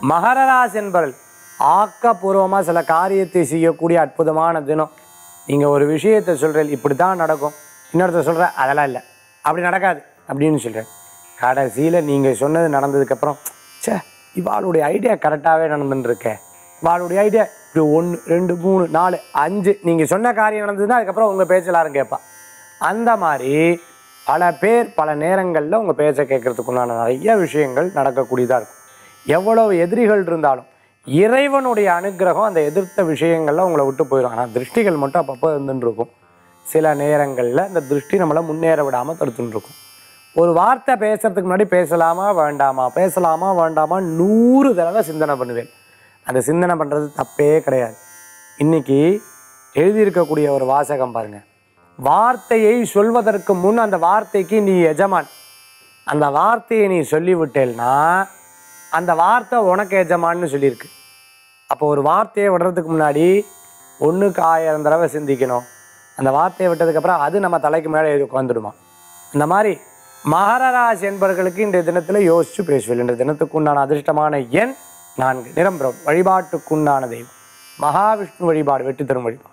மகர ராசி என்பவர்கள் ஆக்கப்பூர்வமாக சில காரியத்தை செய்யக்கூடிய அற்புதமான தினம் நீங்கள் ஒரு விஷயத்தை சொல்கிறீங்க இப்படி தான் நடக்கும் இன்னொருத்தர் சொல்கிற அதெல்லாம் இல்லை அப்படி நடக்காது அப்படின்னு சொல்கிறேன் கடைசியில் நீங்கள் சொன்னது நடந்ததுக்கப்புறம் ச்சே இவாளுடைய ஐடியா கரெக்டாகவே நடந்துட்டுருக்கே இவாளுடைய ஐடியா இப்படி ஒன்று ரெண்டு மூணு நாலு அஞ்சு நீங்கள் சொன்ன காரியம் நடந்ததுன்னா அதுக்கப்புறம் உங்கள் பேச்சு எல்லாரும் கேட்பா அந்த மாதிரி பல பேர் பல நேரங்களில் உங்கள் பேச்சை கேட்கறதுக்குண்டான நிறைய விஷயங்கள் நடக்கக்கூடியதாக இருக்கும் எவ்வளவு எதிரிகள் இருந்தாலும் இறைவனுடைய அனுக்கிரகம் அந்த எதிர்த்த விஷயங்கள்ல உங்களை விட்டு போயிடும் ஆனால் திருஷ்டிகள் மட்டும் அப்பப்போ இருந்துட்டு இருக்கும் சில நேரங்களில் இந்த திருஷ்டி நம்மளை முன்னேற விடாமல் தடுத்துட்டு இருக்கும் ஒரு வார்த்தை பேசுறதுக்கு முன்னாடி பேசலாமா வேண்டாமா பேசலாமா வேண்டாமா நூறு தடவை சிந்தனை பண்ணுவேன் அந்த சிந்தனை பண்ணுறது தப்பே கிடையாது இன்னைக்கு எழுதியிருக்கக்கூடிய ஒரு வாசகம் பாருங்க வார்த்தையை சொல்வதற்கு முன் அந்த வார்த்தைக்கு நீ எஜமான் அந்த வார்த்தையை நீ சொல்லிவிட்டேன்னா அந்த வார்த்தை உனக்கு எஜமான்னு சொல்லியிருக்கு அப்போ ஒரு வார்த்தையை விடுறதுக்கு முன்னாடி ஒன்றுக்கு ஆயிரம் தடவை சிந்திக்கணும் அந்த வார்த்தையை விட்டதுக்கப்புறம் அது நம்ம தலைக்கு மேலே ஏறி உட்காந்துடுமா இந்த மாதிரி மகர ராசி என்பவர்களுக்கு இன்றைய தினத்தில் யோசிச்சு பேசுவேன் இன்றைய தினத்துக்கு உண்டான அதிர்ஷ்டமான எண் நான்கு நிரம்பரம் வழிபாட்டுக்குண்டான தெய்வம் மகாவிஷ்ணு வழிபாடு வெற்றி தரும் வழிபாடு